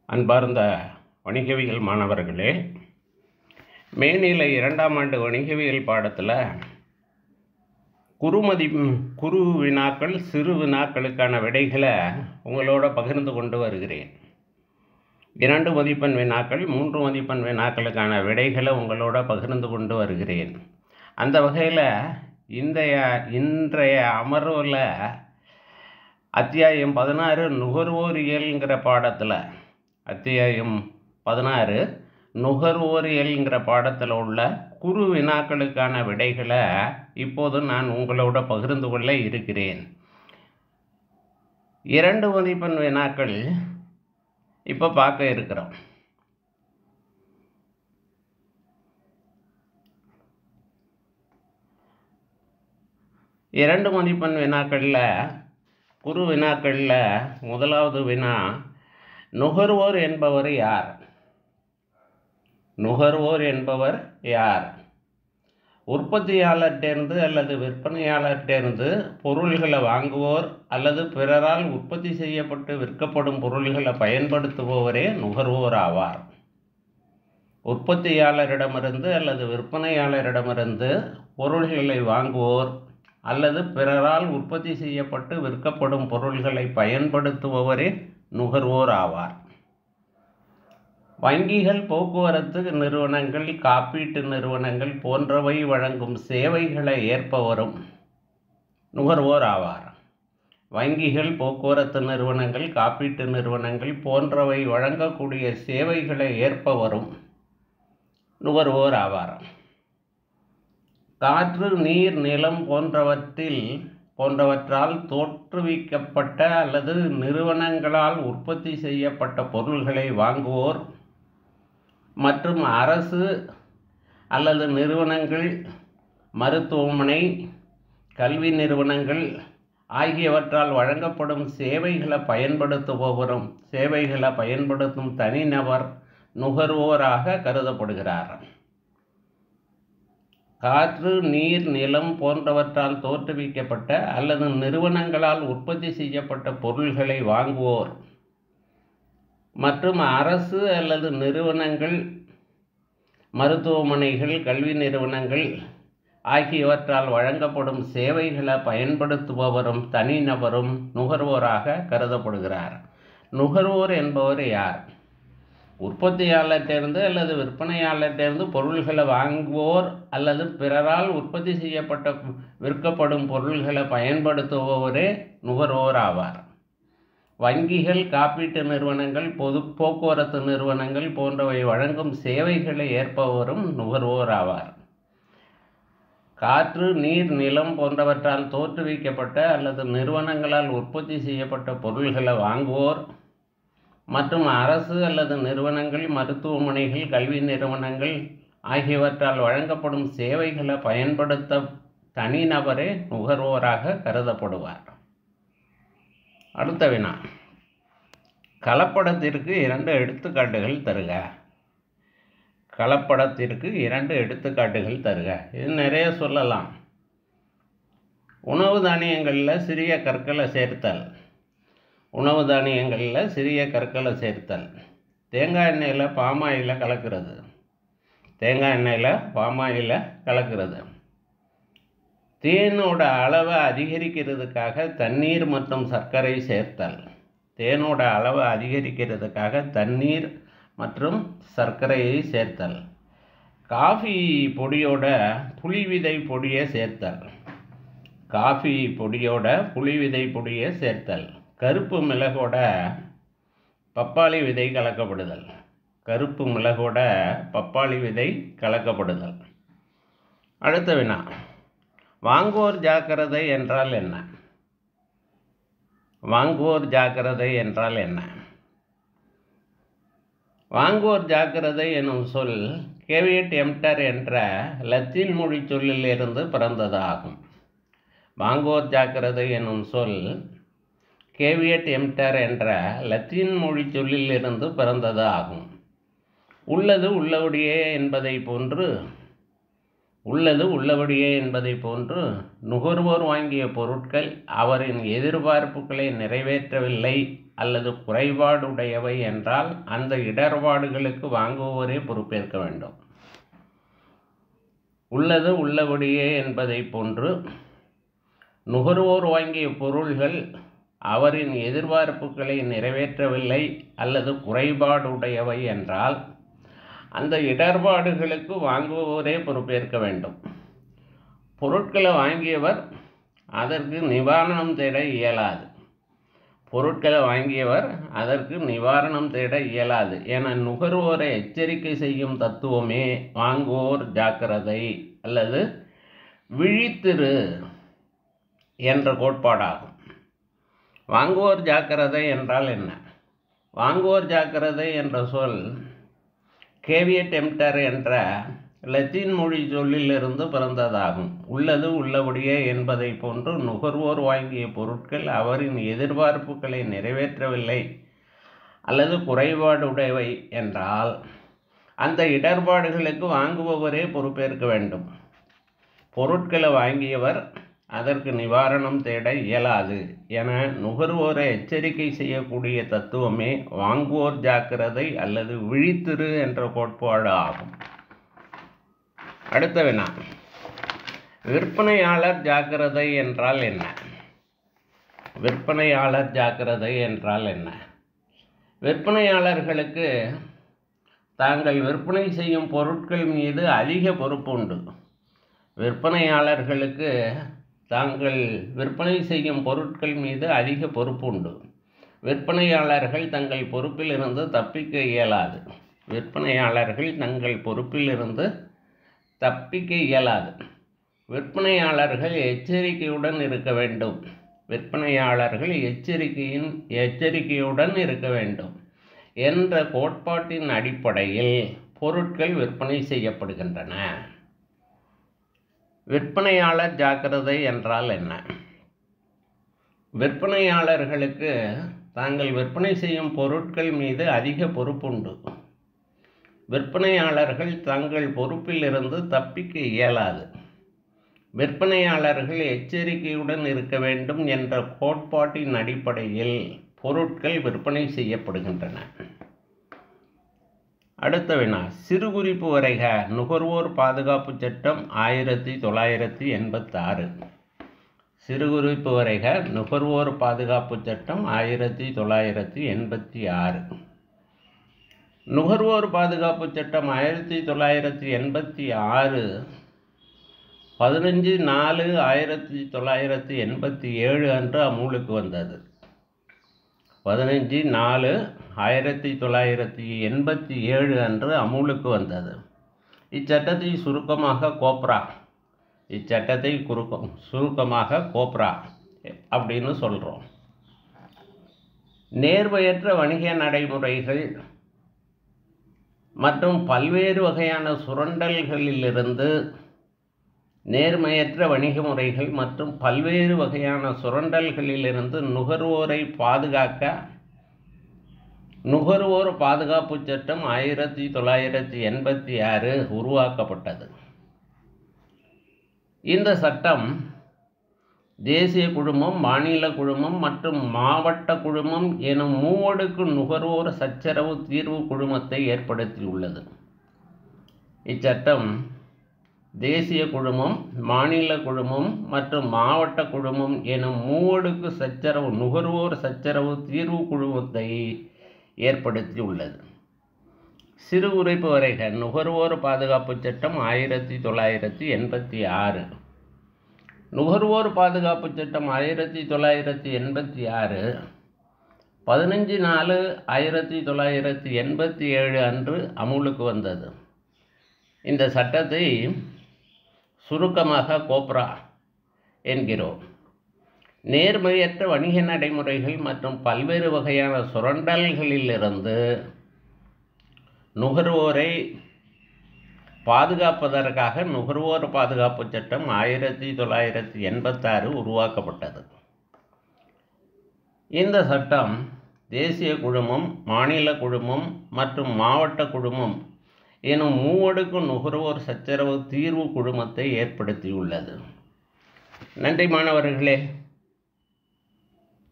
அன்பார்ந்த வணிகவியல் மாணவர்களே மேனிலை இரண்டாம் ஆண்டு வணிகவியல் பாடத்தில் குறுமதி குறு வினாக்கள் சிறு வினாக்களுக்கான விடைகளை உங்களோட பகிர்ந்து கொண்டு வருகிறேன் இரண்டு மதிப்பெண் வினாக்கள் மூன்று மதிப்பெண் வினாக்களுக்கான விடைகளை உங்களோட பகிர்ந்து கொண்டு வருகிறேன் அந்த வகையில் இன்றைய இன்றைய அமர்வில் அத்தியாயம் பதினாறு நுகர்வோரியல்ங்கிற பாடத்தில் அத்தியாயம் பதினாறு நுகர்வோரியல்ங்கிற பாடத்தில் உள்ள குறு வினாக்களுக்கான விடைகளை இப்போது நான் உங்களோட பகிர்ந்து கொள்ள இருக்கிறேன் இரண்டு மதிப்பெண் வினாக்கள் இப்போ பார்க்க இருக்கிறோம் இரண்டு மதிப்பெண் வினாக்களில் குறு வினாக்களில் முதலாவது வினா நுகர்வோர் என்பவர் யார் நுகர்வோர் என்பவர் யார் உற்பத்தியாளர்கிட்டேருந்து அல்லது விற்பனையாளர்கிட்டேருந்து பொருள்களை வாங்குவோர் அல்லது பிறரால் உற்பத்தி செய்யப்பட்டு விற்கப்படும் பொருள்களை பயன்படுத்துபவரே நுகர்வோர் ஆவார் உற்பத்தியாளரிடமிருந்து அல்லது விற்பனையாளரிடமிருந்து பொருள்களை வாங்குவோர் அல்லது பிறரால் உற்பத்தி செய்யப்பட்டு விற்கப்படும் பொருள்களை பயன்படுத்துபவரே நுகர்வோர் ஆவார் வங்கிகள் போக்குவரத்து நிறுவனங்கள் காப்பீட்டு நிறுவனங்கள் போன்றவை வழங்கும் சேவைகளை ஏற்பவரும் நுகர்வோர் ஆவார் வங்கிகள் போக்குவரத்து நிறுவனங்கள் காப்பீட்டு நிறுவனங்கள் போன்றவை வழங்கக்கூடிய சேவைகளை ஏற்பவரும் நுகர்வோர் ஆவார் காற்று நீர் நிலம் போன்றவற்றில் போன்றவற்றால் தோற்றுவிக்கப்பட்ட அல்லது நிறுவனங்களால் உற்பத்தி செய்யப்பட்ட பொருள்களை வாங்குவோர் மற்றும் அரசு அல்லது நிறுவனங்கள் மருத்துவமனை கல்வி நிறுவனங்கள் ஆகியவற்றால் வழங்கப்படும் சேவைகளை பயன்படுத்துபவரும் சேவைகளை பயன்படுத்தும் தனிநபர் நுகர்வோராக கருதப்படுகிறார் காற்று நீர் நிலம் போன்றவற்றால் தோற்றுவிக்கப்பட்ட அல்லது நிறுவனங்களால் உற்பத்தி செய்யப்பட்ட பொருள்களை வாங்குவோர் மற்றும் அரசு அல்லது நிறுவனங்கள் மருத்துவமனைகள் கல்வி நிறுவனங்கள் ஆகியவற்றால் வழங்கப்படும் சேவைகளை பயன்படுத்துபவரும் தனிநபரும் நுகர்வோராக கருதப்படுகிறார் நுகர்வோர் என்பவர் யார் உற்பத்தியாளர்கிட்டேருந்து அல்லது விற்பனையாளர்கிட்டேருந்து பொருள்களை வாங்குவோர் அல்லது பிறரால் உற்பத்தி செய்யப்பட்ட விற்கப்படும் பொருள்களை பயன்படுத்துபவரே நுகர்வோர் ஆவார் வங்கிகள் காப்பீட்டு நிறுவனங்கள் பொது போக்குவரத்து நிறுவனங்கள் போன்றவை வழங்கும் சேவைகளை ஏற்பவரும் நுகர்வோர் ஆவார் காற்று நீர் நிலம் போன்றவற்றால் தோற்றுவிக்கப்பட்ட அல்லது நிறுவனங்களால் உற்பத்தி செய்யப்பட்ட பொருள்களை வாங்குவோர் மற்றும் அரசு அல்லது நிறுவனங்கள் மருத்துவமனைகள் கல்வி நிறுவனங்கள் ஆகியவற்றால் வழங்கப்படும் சேவைகளை பயன்படுத்த தனிநபரே நுகர்வோராக கருதப்படுவார் அடுத்த வினா கலப்படத்திற்கு இரண்டு எடுத்துக்காட்டுகள் தருக கலப்படத்திற்கு இரண்டு எடுத்துக்காட்டுகள் தருக இது நிறைய சொல்லலாம் உணவு தானியங்களில் சிறிய கற்களை சேர்த்தல் உணவு தானியங்களில் சிறிய கற்களை சேர்த்தல் தேங்காய் எண்ணெயில் பாமாயில் கலக்கிறது தேங்காய் எண்ணெயில் பாமாயில் கலக்கிறது தேனோட அளவை அதிகரிக்கிறதுக்காக தண்ணீர் மற்றும் சர்க்கரை சேர்த்தல் தேனோட அளவை அதிகரிக்கிறதுக்காக தண்ணீர் மற்றும் சர்க்கரையை சேர்த்தல் காஃபி பொடியோட புளி விதை பொடியை சேர்த்தல் காஃபி பொடியோட புளி விதை பொடியை சேர்த்தல் கருப்பு மிளகோட பப்பாளி விதை கலக்கப்படுதல் கருப்பு மிளகோட பப்பாளி விதை கலக்கப்படுதல் அடுத்த வினா வாங்குவோர் ஜாக்கிரதை என்றால் என்ன வாங்குவோர் ஜாக்கிரதை என்றால் என்ன வாங்குவோர் ஜாக்கிரதை எனும் சொல் கேவியட் எம்டர் என்ற லத்தீன் மொழி சொல்லிலிருந்து பிறந்ததாகும் வாங்குவோர் ஜாக்கிரதை எனும் சொல் கேவியட் எம்டர் என்ற லத்தீன் மொழி சொல்லிலிருந்து பிறந்தது ஆகும் உள்ளது உள்ளபடியே என்பதை போன்று உள்ளது உள்ளபடியே என்பதை போன்று நுகர்வோர் வாங்கிய பொருட்கள் அவரின் எதிர்பார்ப்புகளை நிறைவேற்றவில்லை அல்லது குறைபாடுடையவை என்றால் அந்த இடர்பாடுகளுக்கு வாங்குபவரே பொறுப்பேற்க வேண்டும் உள்ளது உள்ளபடியே என்பதை போன்று நுகர்வோர் வாங்கிய பொருள்கள் அவரின் எதிர்பார்ப்புகளை நிறைவேற்றவில்லை அல்லது குறைபாடுடையவை என்றால் அந்த இடர்பாடுகளுக்கு வாங்குபவரே பொறுப்பேற்க வேண்டும் பொருட்களை வாங்கியவர் அதற்கு நிவாரணம் தேட இயலாது பொருட்களை வாங்கியவர் அதற்கு நிவாரணம் தேட இயலாது என நுகர்வோரை எச்சரிக்கை செய்யும் தத்துவமே வாங்குவோர் ஜாக்கிரதை அல்லது விழித்திரு என்ற கோட்பாடாகும் வாங்குவோர் ஜாக்கிரதை என்றால் என்ன வாங்குவோர் ஜாக்கிரதை என்ற சொல் கேவிய டெம்டர் என்ற லத்தீன் மொழி சொல்லிலிருந்து பிறந்ததாகும் உள்ளது உள்ளபடியே என்பதை போன்று நுகர்வோர் வாங்கிய பொருட்கள் அவரின் எதிர்பார்ப்புகளை நிறைவேற்றவில்லை அல்லது குறைபாடுடையவை என்றால் அந்த இடர்பாடுகளுக்கு வாங்குபவரே பொறுப்பேற்க வேண்டும் பொருட்களை வாங்கியவர் அதற்கு நிவாரணம் தேட இயலாது என நுகர்வோரை எச்சரிக்கை செய்யக்கூடிய தத்துவமே வாங்குவோர் ஜாக்கிரதை அல்லது விழித்திரு என்ற கோட்பாடு ஆகும் அடுத்த வினா விற்பனையாளர் ஜாக்கிரதை என்றால் என்ன விற்பனையாளர் ஜாக்கிரதை என்றால் என்ன விற்பனையாளர்களுக்கு தாங்கள் விற்பனை செய்யும் பொருட்கள் மீது அதிக பொறுப்பு உண்டு விற்பனையாளர்களுக்கு தாங்கள் விற்பனை செய்யும் பொருட்கள் மீது அதிக பொறுப்பு உண்டு விற்பனையாளர்கள் தங்கள் பொறுப்பிலிருந்து தப்பிக்க இயலாது விற்பனையாளர்கள் தங்கள் பொறுப்பிலிருந்து தப்பிக்க இயலாது விற்பனையாளர்கள் எச்சரிக்கையுடன் இருக்க வேண்டும் விற்பனையாளர்கள் எச்சரிக்கையின் எச்சரிக்கையுடன் இருக்க வேண்டும் என்ற கோட்பாட்டின் அடிப்படையில் பொருட்கள் விற்பனை செய்யப்படுகின்றன விற்பனையாளர் ஜாக்கிரதை என்றால் என்ன விற்பனையாளர்களுக்கு தாங்கள் விற்பனை செய்யும் பொருட்கள் மீது அதிக பொறுப்புண்டு விற்பனையாளர்கள் தங்கள் பொறுப்பிலிருந்து தப்பிக்க இயலாது விற்பனையாளர்கள் எச்சரிக்கையுடன் இருக்க வேண்டும் என்ற கோட்பாட்டின் அடிப்படையில் பொருட்கள் விற்பனை செய்யப்படுகின்றன அடுத்த வினா சிறு குறிப்பு வரைக நுகர்வோர் பாதுகாப்பு சட்டம் ஆயிரத்தி தொள்ளாயிரத்தி எண்பத்தாறு சிறு குறிப்பு வரைக நுகர்வோர் பாதுகாப்பு சட்டம் ஆயிரத்தி தொள்ளாயிரத்தி எண்பத்தி ஆறு நுகர்வோர் பாதுகாப்பு சட்டம் ஆயிரத்தி தொள்ளாயிரத்தி எண்பத்தி ஆறு பதினஞ்சு நாலு ஆயிரத்தி தொள்ளாயிரத்தி எண்பத்தி ஏழு அன்று அமூலுக்கு வந்தது பதினஞ்சு நாலு ஆயிரத்தி தொள்ளாயிரத்தி எண்பத்தி ஏழு அன்று அமூலுக்கு வந்தது இச்சட்டத்தை சுருக்கமாக கோப்ரா இச்சட்டத்தை குறுக்கம் சுருக்கமாக கோப்ரா அப்படின்னு சொல்கிறோம் நேர்மையற்ற வணிக நடைமுறைகள் மற்றும் பல்வேறு வகையான சுரண்டல்களிலிருந்து நேர்மையற்ற வணிக முறைகள் மற்றும் பல்வேறு வகையான சுரண்டல்களிலிருந்து நுகர்வோரை பாதுகாக்க நுகர்வோர் பாதுகாப்பு சட்டம் ஆயிரத்தி தொள்ளாயிரத்தி எண்பத்தி ஆறு உருவாக்கப்பட்டது இந்த சட்டம் தேசிய குழுமம் மாநில குழுமம் மற்றும் மாவட்ட குழுமம் எனும் மூவடுக்கு நுகர்வோர் சச்சரவு தீர்வு குழுமத்தை ஏற்படுத்தியுள்ளது இச்சட்டம் தேசிய குழுமம் மாநில குழுமம் மற்றும் மாவட்ட குழுமம் எனும் மூவடுக்கு சச்சரவு நுகர்வோர் சச்சரவு தீர்வு குழுமத்தை ஏற்படுத்தியுள்ளது சிறு உரைப்பு வரைக நுகர்வோர் பாதுகாப்பு சட்டம் ஆயிரத்தி தொள்ளாயிரத்தி எண்பத்தி ஆறு நுகர்வோர் பாதுகாப்பு சட்டம் ஆயிரத்தி தொள்ளாயிரத்தி எண்பத்தி ஆறு பதினஞ்சு நாலு ஆயிரத்தி தொள்ளாயிரத்தி எண்பத்தி ஏழு அன்று அமுலுக்கு வந்தது இந்த சட்டத்தை சுருக்கமாக கோப்ரா என்கிறோம் நேர்மையற்ற வணிக நடைமுறைகள் மற்றும் பல்வேறு வகையான சுரண்டல்களிலிருந்து நுகர்வோரை பாதுகாப்பதற்காக நுகர்வோர் பாதுகாப்பு சட்டம் ஆயிரத்தி தொள்ளாயிரத்தி எண்பத்தாறு உருவாக்கப்பட்டது இந்த சட்டம் தேசிய குழுமம் மாநில குழுமம் மற்றும் மாவட்ட குழுமம் எனும் மூவடுக்கு நுகர்வோர் சச்சரவு தீர்வு குழுமத்தை ஏற்படுத்தியுள்ளது நன்றி மாணவர்களே